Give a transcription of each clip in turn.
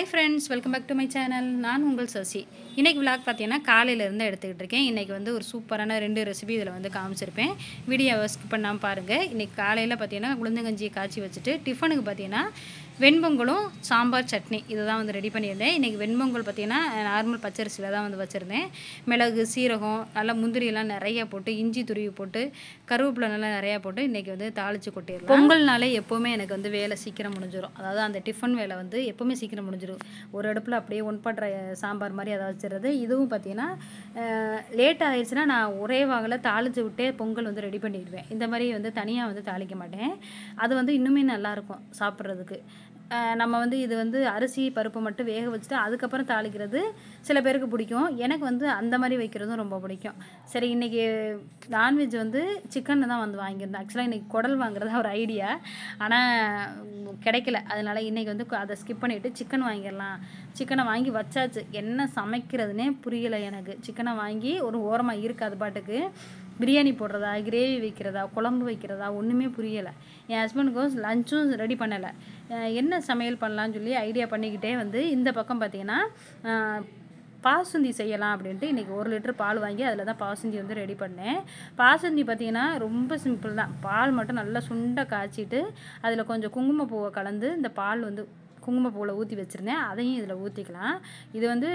hi friends welcome back to my channel நான் உங்கள் சசி இன்றைக்கி விளாக் பார்த்தீங்கன்னா காலையிலேருந்து எடுத்துக்கிட்டு இருக்கேன் இன்றைக்கி வந்து ஒரு சூப்பரான ரெண்டு ரெசிபி இதில் வந்து காமிச்சிருப்பேன் வீடியோவை ஸ்கிப் பண்ணாமல் பாருங்கள் இன்றைக்கி காலையில் பார்த்தீங்கன்னா உளுந்தங்கஞ்சியை காய்ச்சி வச்சுட்டு டிஃபனுக்கு பார்த்தீங்கன்னா வெண்பொங்கலும் சாம்பார் சட்னி இதை தான் வந்து ரெடி பண்ணியிருந்தேன் இன்றைக்கி வெண்பொங்கல் பார்த்தீங்கன்னா நார்மல் பச்சரிசியில் தான் வந்து வச்சுருந்தேன் மிளகு சீரகம் நல்லா முந்திரி எல்லாம் நிறைய போட்டு இஞ்சி துருவி போட்டு கருவேப்பிலை நல்லா நிறையா போட்டு இன்றைக்கி வந்து தாளித்து கொட்டிடலாம் பொங்கல்னாலே எப்போவுமே எனக்கு வந்து வேலை சீக்கிரம் முடிஞ்சிடும் அதாவது அந்த டிஃபன் வேலை வந்து எப்போவுமே சீக்கிரம் முடிஞ்சிடும் ஒரு அடுப்பில் அப்படியே ஒன்படுற சாம்பார் மாதிரி அதை வச்சுருது இதுவும் பார்த்தீங்கன்னா லேட் ஆயிடுச்சுன்னா நான் ஒரே வாகில் தாளித்து விட்டே பொங்கல் வந்து ரெடி பண்ணிடுவேன் இந்த மாதிரி வந்து தனியாக வந்து தாளிக்க மாட்டேன் அது வந்து இன்னுமே நல்லாயிருக்கும் சாப்பிட்றதுக்கு அஹ் நம்ம வந்து இது வந்து அரிசி பருப்பு மட்டும் வேக வச்சுட்டு அதுக்கப்புறம் தாளிக்கிறது சில பேருக்கு பிடிக்கும் எனக்கு வந்து அந்த மாதிரி வைக்கிறதும் ரொம்ப பிடிக்கும் சரி இன்றைக்கி நான்வெஜ் வந்து சிக்கன் தான் வந்து வாங்கியிருந்தேன் ஆக்சுவலாக இன்றைக்கி குடல் வாங்குறதா ஒரு ஐடியா ஆனால் கிடைக்கல அதனால் இன்றைக்கி வந்து அதை ஸ்கிப் பண்ணிவிட்டு சிக்கன் வாங்கிடலாம் சிக்கனை வாங்கி வச்சாச்சு என்ன சமைக்கிறதுனே புரியலை எனக்கு சிக்கனை வாங்கி ஒரு ஓரமாக இருக்காது பாட்டுக்கு பிரியாணி போடுறதா கிரேவி வைக்கிறதா குழம்பு வைக்கிறதா ஒன்றுமே புரியலை என் ஹஸ்பண்டுக்கும் லஞ்சும் ரெடி பண்ணலை அஹ் என்ன சமையல் பண்ணலான்னு சொல்லி ஐடியா பண்ணிக்கிட்டே வந்து இந்த பக்கம் பார்த்தீங்கன்னா அஹ் பாசுந்தி செய்யலாம் அப்படின்ட்டு இன்றைக்கி ஒரு லிட்டர் பால் வாங்கி அதில் தான் பாசுந்தி வந்து ரெடி பண்ணேன் பாசுந்தி பார்த்தீங்கன்னா ரொம்ப சிம்பிள் தான் பால் மட்டும் நல்லா சுண்டை காய்ச்சிட்டு அதில் கொஞ்சம் குங்குமப்பூவை கலந்து இந்த பால் வந்து குங்குமப்பூவில் ஊற்றி வச்சுருந்தேன் அதையும் இதில் ஊற்றிக்கலாம் இது வந்து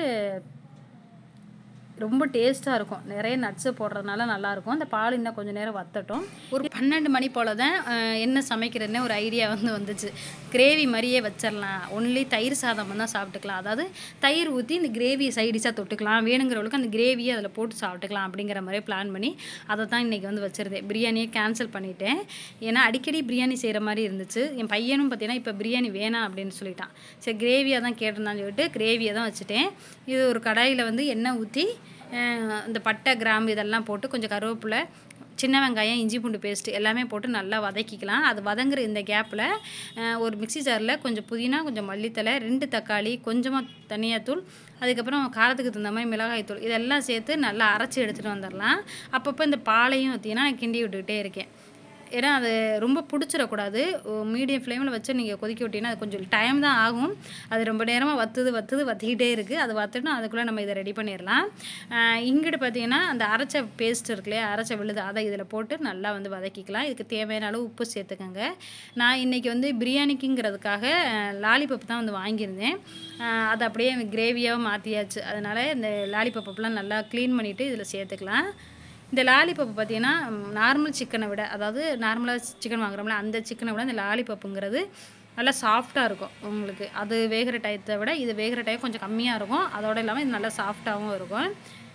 ரொம்ப டேஸ்ட்டாக இருக்கும் நிறைய நட்ஸு போடுறதுனால நல்லாயிருக்கும் அந்த பால் இன்னும் கொஞ்சம் நேரம் வத்தட்டும் ஒரு பன்னெண்டு மணி போல் தான் அஹ், என்ன சமைக்கிறதுனே ஒரு ஐடியா வந்து வந்துச்சு கிரேவி மாதிரியே வச்சிடலாம் ஒன்லி தயிர் சாதம் தான் சாப்பிட்டுக்கலாம் அதாவது தயிர் ஊற்றி இந்த கிரேவி சைடிஷாக தொட்டுக்கலாம் வேணுங்கிறவளுக்கு அந்த கிரேவியை அதில் போட்டு சாப்பிட்டுக்கலாம் அப்படிங்கிற மாதிரி பிளான் பண்ணி அதை தான் இன்றைக்கி வந்து வச்சுருந்தேன் பிரியாணியை கேன்சல் பண்ணிட்டேன் ஏன்னா அடிக்கடி பிரியாணி செய்கிற மாதிரி இருந்துச்சு என் பையனும் பார்த்தீங்கன்னா இப்போ பிரியாணி வேணாம் அப்படின்னு சொல்லிட்டான் சரி கிரேவியாக தான் கேட்டிருந்தான்னு சொல்லிட்டு கிரேவியை தான் வச்சுட்டேன் இது ஒரு கடாயில் வந்து எண்ணெய் ஊற்றி அஹ் இந்த பட்டை கிராம்பு இதெல்லாம் போட்டு கொஞ்சம் கருவேப்பிலை சின்ன வெங்காயம் இஞ்சி பூண்டு பேஸ்ட் எல்லாமே போட்டு நல்லா வதக்கிக்கலாம் அது வதங்குற இந்த கேப்பில் ஒரு மிக்ஸி ஜாரில் கொஞ்சம் புதினா கொஞ்சம் மல்லித்தலை ரெண்டு தக்காளி கொஞ்சமாக தனியாத்தூள் அதுக்கப்புறம் காரத்துக்கு தகுந்த மாதிரி மிளகாய் தூள் இதெல்லாம் சேர்த்து நல்லா அரைச்சி எடுத்துகிட்டு வந்துடலாம் அப்பப்போ இந்த பாலையும் ஊற்றினா நான் கிண்டி விட்டுக்கிட்டே இருக்கேன் ஏன்னா அது ரொம்ப பிடிச்சிடக்கூடாது மீடியம் ஃப்ளேமில் வச்சு நீங்கள் கொதிக்க விட்டீங்கன்னா அது கொஞ்சம் டைம் தான் ஆகும் அது ரொம்ப நேரமாக வத்துது வத்துது வத்திக்கிட்டே இருக்குது அது வத்துட்டு அதுக்குள்ளே நம்ம இதை ரெடி பண்ணிடலாம் ஆஹ் இங்கிட்டு பார்த்தீங்கன்னா அந்த அரைச்ச பேஸ்ட் இருக்கு இல்லையா அரைச்ச விழுது அதை இதில் போட்டு நல்லா வந்து வதக்கிக்கலாம் இதுக்கு தேவையான அளவு உப்பு சேர்த்துக்கோங்க நான் இன்றைக்கி வந்து பிரியாணிக்குங்கிறதுக்காக லாலிபப் தான் வந்து வாங்கியிருந்தேன் ஆஹ் அதை அப்படியே கிரேவியாக மாற்றியாச்சு அதனால் இந்த லாலிபப்பெலாம் நல்லா க்ளீன் பண்ணிவிட்டு இதில் சேர்த்துக்கலாம் இந்த லாலிபப் பார்த்தீங்கன்னா நார்மல் சிக்கனை விட அதாவது நார்மலாக சிக்கன் வாங்குறோம்ல அந்த சிக்கனை விட இந்த லாலிபப்புங்கிறது நல்லா சாஃப்டாக இருக்கும் உங்களுக்கு அது வேகிற டயத்தை விட இது வேகிற டயம் கொஞ்சம் கம்மியாக இருக்கும் அதோடு இல்லாமல் இது நல்லா சாஃப்டாகவும் இருக்கும்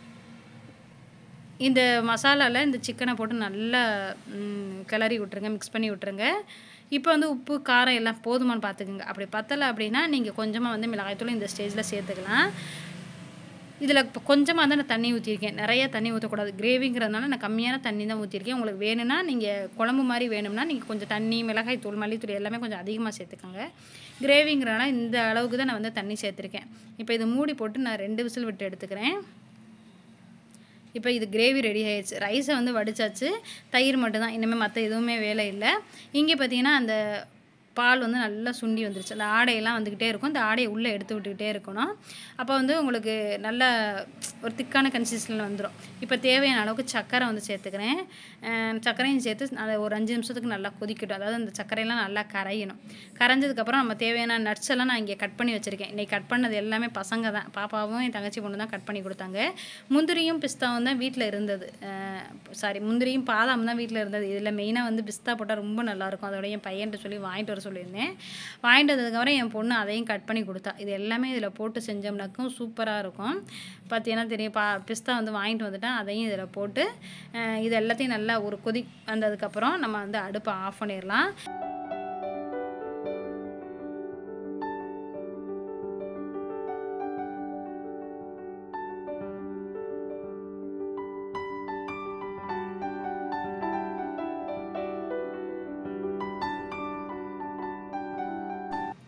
இந்த மசாலாவில் இந்த சிக்கனை போட்டு நல்லா ம், கிளறி விட்ருங்க மிக்ஸ் பண்ணி விட்ருங்க இப்போ வந்து உப்பு காரம் எல்லாம் போதுமான்னு பார்த்துக்குங்க அப்படி பத்தலை அப்படின்னா நீங்கள் கொஞ்சமாக வந்து மிளகாய்த்தூள் இந்த ஸ்டேஜில் சேர்த்துக்கலாம் இதில் இப்போ கொஞ்சமாக தான் நான் தண்ணி ஊற்றிருக்கேன் நிறைய தண்ணி ஊற்றக்கூடாது கிரேவிங்கிறதுனால நான் கம்மியான தண்ணி தான் ஊற்றிருக்கேன் உங்களுக்கு வேணும்னா நீங்கள் குழம்பு மாதிரி வேணும்னா நீங்கள் கொஞ்சம் தண்ணி மிளகாய் தூள் மல்லித்தூள் எல்லாமே கொஞ்சம் அதிகமாக சேர்த்துக்கோங்க கிரேவிங்கிறனால இந்த அளவுக்கு தான் நான் வந்து தண்ணி சேர்த்துருக்கேன் இப்போ இது மூடி போட்டு நான் ரெண்டு விசில் விட்டு எடுத்துக்கிறேன் இப்போ இது கிரேவி ரெடி ஆயிடுச்சு ரைஸை வந்து வடிச்சாச்சு தயிர் மட்டும்தான் இனிமேல் மற்ற எதுவுமே வேலை இல்லை இங்கே பார்த்தீங்கன்னா அந்த பால் வந்து நல்லா சுண்டி வந்துருச்சு அந்த ஆடையெல்லாம் வந்துக்கிட்டே இருக்கும் இந்த ஆடையை உள்ளே எடுத்து விட்டுக்கிட்டே இருக்கணும் அப்போ வந்து உங்களுக்கு நல்ல ஒரு திக்கான கன்சிஸ்டன்சியில் வந்துடும் இப்போ தேவையான அளவுக்கு சர்க்கரை வந்து சேர்த்துக்கிறேன் அஹ் சர்க்கரையும் சேர்த்து அதை ஒரு அஞ்சு நிமிஷத்துக்கு நல்லா கொதிக்கட்டும் அதாவது அந்த சர்க்கரையெல்லாம் நல்லா கரையணும் கரைஞ்சதுக்கப்புறம் நம்ம தேவையான நட்ஸ் எல்லாம் நான் இங்கே கட் பண்ணி வச்சுருக்கேன் இன்னைக்கு கட் பண்ணது எல்லாமே பசங்க தான் பாப்பாவும் என் தங்கச்சி பொண்ணு தான் கட் பண்ணி கொடுத்தாங்க முந்திரியும் பிஸ்தாவும் தான் வீட்டில் இருந்தது சாரி முந்திரியும் பாதாம் தான் வீட்டில் இருந்தது இதில் மெயினாக வந்து பிஸ்தா போட்டால் ரொம்ப நல்லாயிருக்கும் அதோட என் பையன்கிட்ட சொல்லி வாங்கிட்டு வர சொல்லியிருந்தேன் வாங்கிட்டு வந்ததுக்கப்புறம் என் பொண்ணு அதையும் கட் பண்ணி கொடுத்தா இது எல்லாமே இதில் போட்டு செஞ்சோம்னாக்கும் சூப்பராக இருக்கும் பார்த்தீங்கன்னா தெரியும் பா பிஸ்தா வந்து வாங்கிட்டு வந்துட்டேன் அதையும் இதில் போட்டு அஹ் இது எல்லாத்தையும் நல்லா ஒரு கொதி வந்ததுக்கப்புறம் நம்ம வந்து அடுப்பை ஆஃப் பண்ணிடலாம்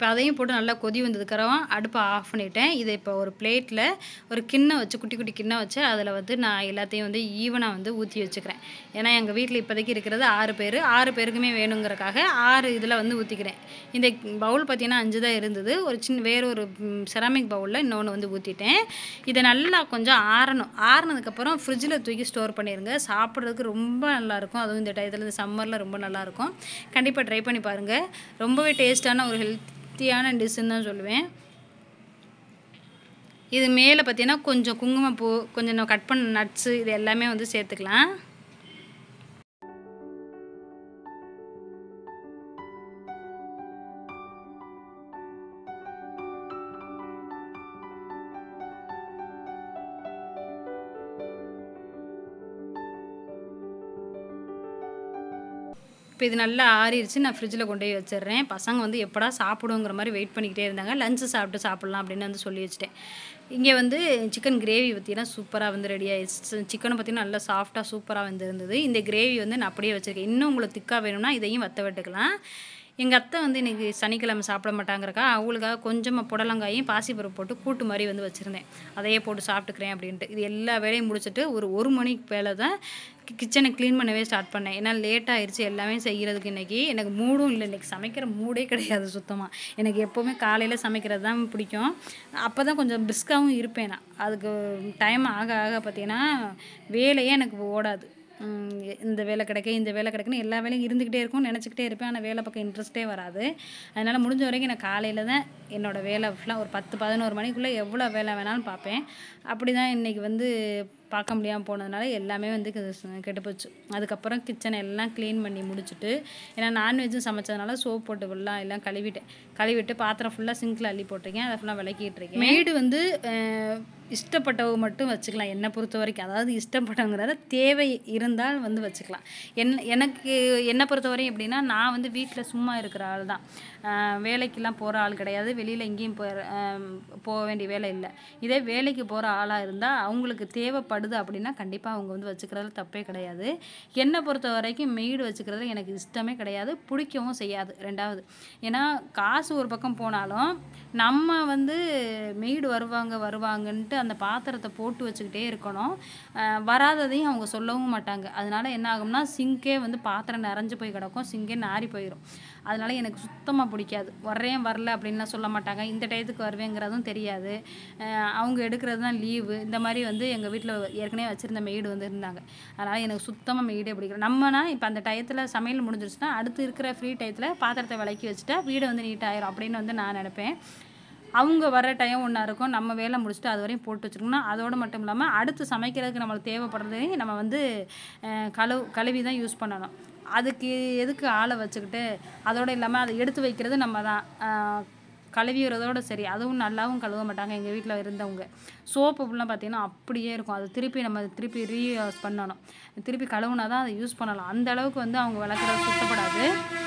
இப்போ அதையும் போட்டு நல்லா கொதி வந்ததுக்கப்புறம் அடுப்பை ஆஃப் பண்ணிட்டேன் இதை இப்போ ஒரு பிளேட்டில் ஒரு கிண்ணம் வச்சு குட்டி குட்டி கிண்ணம் வச்சு அதில் வந்து நான் எல்லாத்தையும் வந்து ஈவனாக வந்து ஊற்றி வச்சுக்கிறேன் ஏன்னா எங்கள் வீட்டில் இப்போதைக்கு இருக்கிறது ஆறு பேர் ஆறு பேருக்குமே வேணுங்கிறக்காக ஆறு இதில் வந்து ஊற்றிக்கிறேன் இந்த பவுல் பார்த்தீங்கன்னா அஞ்சு தான் இருந்தது ஒரு சின்ன வேற ஒரு செராமிக் பவுலில் இன்னொன்று வந்து ஊற்றிட்டேன் இதை நல்லா கொஞ்சம் ஆறணும் ஆறுனதுக்கப்புறம் ஃப்ரிட்ஜில் தூக்கி ஸ்டோர் பண்ணிடுங்க சாப்பிட்றதுக்கு ரொம்ப நல்லாயிருக்கும் அதுவும் இந்த டயத்தில் இந்த சம்மரில் ரொம்ப நல்லாயிருக்கும் கண்டிப்பாக ட்ரை பண்ணி பாருங்கள் ரொம்பவே டேஸ்ட்டான ஒரு ஹெல்த்தியான டிஷ்ஷுன்னு தான் சொல்லுவேன் இது மேலே பார்த்தீங்கன்னா கொஞ்சம் குங்குமப்பூ கொஞ்சம் கட் பண்ண நட்ஸு இது எல்லாமே வந்து சேர்த்துக்கலாம் இப்போ இது நல்லா ஆறிடுச்சு நான் ஃப்ரிட்ஜில் கொண்டு போய் வச்சிடுறேன் பசங்க வந்து எப்படா சாப்பிடுங்கிற மாதிரி வெயிட் பண்ணிக்கிட்டே இருந்தாங்க லஞ்சு சாப்பிட்டு சாப்பிட்லாம் அப்படின்னு வந்து சொல்லி வச்சுட்டேன் இங்கே வந்து சிக்கன் கிரேவி பார்த்தீங்கன்னா சூப்பராக வந்து ரெடி ஆயிடுச்சு சிக்கனை பார்த்தீங்கன்னா நல்லா சாஃப்டாக சூப்பராக வந்து இருந்தது இந்த கிரேவி வந்து நான் அப்படியே வச்சுருக்கேன் இன்னும் உங்களுக்கு திக்காக வேணும்னா இதையும் வத்த விட்டுக்கலாம் எங்கள் அத்தை வந்து இன்றைக்கி சனிக்கிழமை சாப்பிட மாட்டாங்கிறக்கா அவங்களுக்காக கொஞ்சமாக புடலங்காயும் பாசிப்பருப்பு போட்டு கூட்டு மாதிரி வந்து வச்சுருந்தேன் அதையே போட்டு சாப்பிட்டுக்கிறேன் அப்படின்ட்டு இது எல்லா வேலையும் முடிச்சுட்டு ஒரு ஒரு மணிக்கு மேலே தான் கிச்சனை க்ளீன் பண்ணவே ஸ்டார்ட் பண்ணேன் ஏன்னா லேட் ஆயிடுச்சு எல்லாமே செய்கிறதுக்கு இன்றைக்கி எனக்கு மூடும் இல்லை இன்றைக்கி சமைக்கிற மூடே கிடையாது சுத்தமாக எனக்கு எப்போவுமே காலையில் சமைக்கிறது தான் பிடிக்கும் அப்போ தான் கொஞ்சம் பிரிஸ்காகவும் இருப்பேன் நான் அதுக்கு டைம் ஆக ஆக பார்த்தீங்கன்னா வேலையே எனக்கு ஓடாது உம், இந்த வேலை கிடைக்க இந்த வேலை கிடைக்குன்னு எல்லா வேலையும் இருந்துக்கிட்டே இருக்கும் நினச்சிக்கிட்டே இருப்பேன் ஆனால் வேலை பக்கம் இன்ட்ரெஸ்ட்டே வராது அதனால் முடிஞ்ச வரைக்கும் நான் காலையில் தான் என்னோடய வேலை ஃபுல்லாக ஒரு பத்து பதினோரு மணிக்குள்ளே எவ்வளோ வேலை வேணாலும் பார்ப்பேன் அப்படி தான் இன்றைக்கி வந்து பார்க்க முடியாமல் போனதுனால எல்லாமே வந்து கெட்டுப்போச்சு அதுக்கப்புறம் கிச்சனை எல்லாம் க்ளீன் பண்ணி முடிச்சுட்டு ஏன்னா நான்வெஜ்ஜும் சமைச்சதுனால சோப் போட்டு ஃபுல்லாக எல்லாம் கழுவிட்டேன் கழுவிட்டு பாத்திரம் ஃபுல்லாக சிங்கில் அள்ளி போட்டிருக்கேன் அதை ஃபுல்லாக விளக்கிட்டு இருக்கேன் மேடு வந்து அஹ், இஷ்டப்பட்டவங்க மட்டும் வச்சுக்கலாம் என்னை பொறுத்த வரைக்கும் அதாவது இஷ்டப்பட்டவங்கிறத தேவை இருந்தால் வந்து வச்சுக்கலாம் என் எனக்கு என்னை பொறுத்தவரையும் எப்படின்னா நான் வந்து வீட்டில் சும்மா இருக்கிற ஆள் தான் ஆஹ் வேலைக்கெல்லாம் போகிற ஆள் கிடையாது வெளியில் எங்கேயும் போகிற போக வேண்டிய வேலை இல்லை இதே வேலைக்கு போகிற ஆளாக இருந்தால் அவங்களுக்கு தேவைப்படுது அப்படின்னா கண்டிப்பாக அவங்க வந்து வச்சுக்கிறதுல தப்பே கிடையாது என்னை பொறுத்த வரைக்கும் மெய்டு வச்சுக்கிறதுல எனக்கு இஷ்டமே கிடையாது பிடிக்கவும் செய்யாது ரெண்டாவது ஏன்னா காசு ஒரு பக்கம் போனாலும் நம்ம வந்து மெய்டு வருவாங்க வருவாங்கன்ட்டு அந்த பாத்திரத்தை போட்டு வச்சுக்கிட்டே இருக்கணும் ஆஹ் வராததையும் அவங்க சொல்லவும் மாட்டாங்க அதனால என்ன ஆகும்னா சிங்கே வந்து பாத்திரம் நிறைஞ்சு போய் கிடக்கும் சிங்கே நாறி போயிடும் அதனால எனக்கு சுத்தமாக பிடிக்காது வர்றேன் வரல அப்படின்லாம் சொல்ல மாட்டாங்க இந்த டயத்துக்கு வருவேங்கிறதும் தெரியாது ஆஹ் அவங்க எடுக்கிறது தான் லீவு இந்த மாதிரி வந்து எங்கள் வீட்டில் ஏற்கனவே வச்சுருந்த மெய்டு வந்து இருந்தாங்க அதனால் எனக்கு சுத்தமாக மெய்டே பிடிக்கும் நம்மனா இப்போ அந்த டயத்தில் சமையல் முடிஞ்சிருச்சுன்னா அடுத்து இருக்கிற ஃப்ரீ டயத்தில் பாத்திரத்தை விளக்கி வச்சுட்டா வீடு வந்து நீட்டாயிரும் அப்படின்னு வந்து நான் நினைப்பேன் அவங்க வர டைம் ஒன்றா இருக்கும் நம்ம வேலை முடிச்சுட்டு அது வரையும் போட்டு வச்சுருக்கணும் அதோடு மட்டும் இல்லாமல் அடுத்து சமைக்கிறதுக்கு நம்மளுக்கு தேவைப்படுறதையும் நம்ம வந்து அஹ், கழுவு கழுவி தான் யூஸ் பண்ணணும் அதுக்கு எதுக்கு ஆளை வச்சுக்கிட்டு அதோடு இல்லாமல் அதை எடுத்து வைக்கிறது நம்ம தான் அஹ், கழுவிறதோட சரி அதுவும் நல்லாவும் கழுவ மாட்டாங்க எங்கள் வீட்டில் இருந்தவங்க சோப்பு ஃபுல்லாக பார்த்தீங்கன்னா அப்படியே இருக்கும் அது திருப்பி நம்ம திருப்பி ரீயூஸ் பண்ணணும் திருப்பி கழுவுனா தான் அதை யூஸ் பண்ணலாம் அந்த அளவுக்கு வந்து அவங்க விளக்குறது சுத்தப்படாது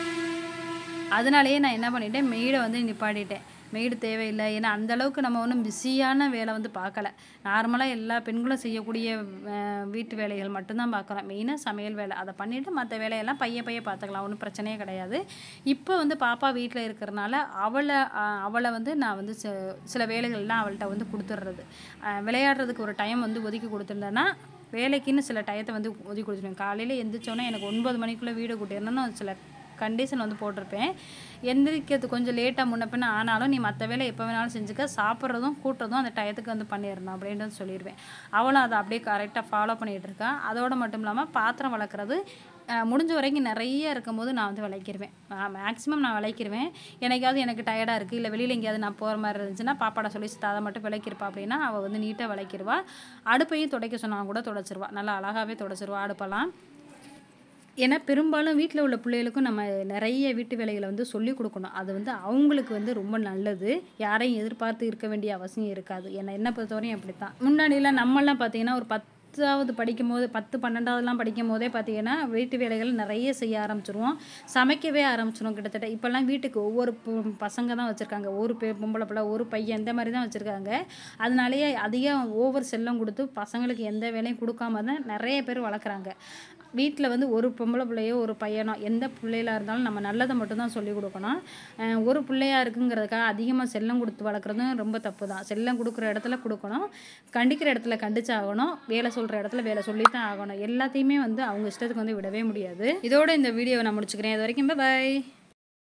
அதனாலேயே நான் என்ன பண்ணிட்டேன் மெய்டை வந்து நிப்பாட்டிட்டேன் மெய்டு தேவையில்லை ஏன்னா அந்த அளவுக்கு நம்ம ஒன்றும் பிஸியான வேலை வந்து பார்க்கல நார்மலாக எல்லா பெண்களும் செய்யக்கூடிய அஹ், வீட்டு வேலைகள் மட்டும்தான் பார்க்குறோம் மெயினாக சமையல் வேலை அதை பண்ணிவிட்டு மற்ற வேலையெல்லாம் பைய பைய பார்த்துக்கலாம் ஒன்றும் பிரச்சனையே கிடையாது இப்போ வந்து பாப்பா வீட்டில் இருக்கிறனால அவளை அஹ், அவளை வந்து நான் வந்து சி- சில வேலைகள்லாம் அவள்கிட்ட வந்து கொடுத்துட்றது அஹ், விளையாடுறதுக்கு ஒரு டைம் வந்து ஒதுக்கி கொடுத்துருந்தேன்னா வேலைக்குன்னு சில டயத்தை வந்து ஒதுக்கி கொடுத்துருவேன் காலையில் எந்திரிச்சோன்னே எனக்கு ஒன்பது மணிக்குள்ளே வீடு கூட்டிடணும்னு சில கண்டிஷன் வந்து போட்டிருப்பேன் எந்திரிக்கிறது கொஞ்சம் லேட்டாக முன்ன பின்ன ஆனாலும் நீ மற்ற வேலை எப்போ வேணாலும் செஞ்சுக்க சாப்பிட்றதும் கூட்டுறதும் அந்த டயத்துக்கு வந்து பண்ணிடணும் அப்படின்ட்டு சொல்லிடுவேன் அவளும் அதை அப்படியே கரெக்டாக ஃபாலோ பண்ணிகிட்டு இருக்கா அதோடு மட்டும் இல்லாமல் பாத்திரம் வளர்க்குறது அஹ், முடிஞ்ச வரைக்கும் நிறைய இருக்கும்போது நான் வந்து விளக்கிடுவேன் மேக்ஸிமம் நான் விளக்கிடுவேன் என்னைக்காவது எனக்கு டயர்டாக இருக்குது இல்லை வெளியில் எங்கேயாவது நான் போகிற மாதிரி இருந்துச்சுன்னா பாப்பாட சொல்லி அதை மட்டும் விளக்கிருப்பா அப்படின்னா அவள் வந்து நீட்டாக விளக்கிடுவா அடுப்பையும் துடைக்க சொன்னா கூட துடைச்சிருவா நல்லா அழகாகவே துடைச்சிருவா அடுப்பெல்லாம் ஏன்னா பெரும்பாலும் வீட்டில் உள்ள பிள்ளைகளுக்கும் நம்ம நிறைய வீட்டு வேலைகளை வந்து சொல்லிக் கொடுக்கணும் அது வந்து அவங்களுக்கு வந்து ரொம்ப நல்லது யாரையும் எதிர்பார்த்து இருக்க வேண்டிய அவசியம் இருக்காது ஏன்னா என்ன பொறுத்தவரையும் அப்படி தான் முன்னாடியெல்லாம் நம்மலாம் பார்த்தீங்கன்னா ஒரு பத்தாவது படிக்கும் போது பத்து பன்னெண்டாவதுலாம் படிக்கும் போதே பார்த்தீங்கன்னா வீட்டு வேலைகள் நிறைய செய்ய ஆரம்பிச்சிருவோம் சமைக்கவே ஆரம்பிச்சிரும் கிட்டத்தட்ட இப்போல்லாம் வீட்டுக்கு ஒவ்வொரு பொ- பசங்க தான் வச்சுருக்காங்க ஒரு பெ பொம்பளை பிள்ளை ஒரு பையன் இந்த மாதிரி தான் வச்சுருக்காங்க அதனாலேயே அதிகம் ஓவர் செல்லம் கொடுத்து பசங்களுக்கு எந்த வேலையும் கொடுக்காம தான் நிறைய பேர் வளர்க்குறாங்க வீட்டில் வந்து ஒரு பொம்பளை பிள்ளையோ ஒரு பையனோ எந்த பிள்ளைகளாக இருந்தாலும் நம்ம நல்லதை மட்டும்தான் சொல்லிக் கொடுக்கணும் அஹ் ஒரு பிள்ளையா இருக்குங்கிறதுக்காக அதிகமாக செல்லம் கொடுத்து வளர்க்குறதும் ரொம்ப தப்பு தான் செல்லம் கொடுக்குற இடத்துல கொடுக்கணும் கண்டிக்கிற இடத்துல கண்டிச்சாகணும் வேலை சொல்கிற இடத்துல வேலை சொல்லி தான் ஆகணும் எல்லாத்தையுமே வந்து அவங்க இஷ்டத்துக்கு வந்து விடவே முடியாது இதோட இந்த வீடியோவை நான் முடிச்சுக்கிறேன் இது வரைக்கும் பாய்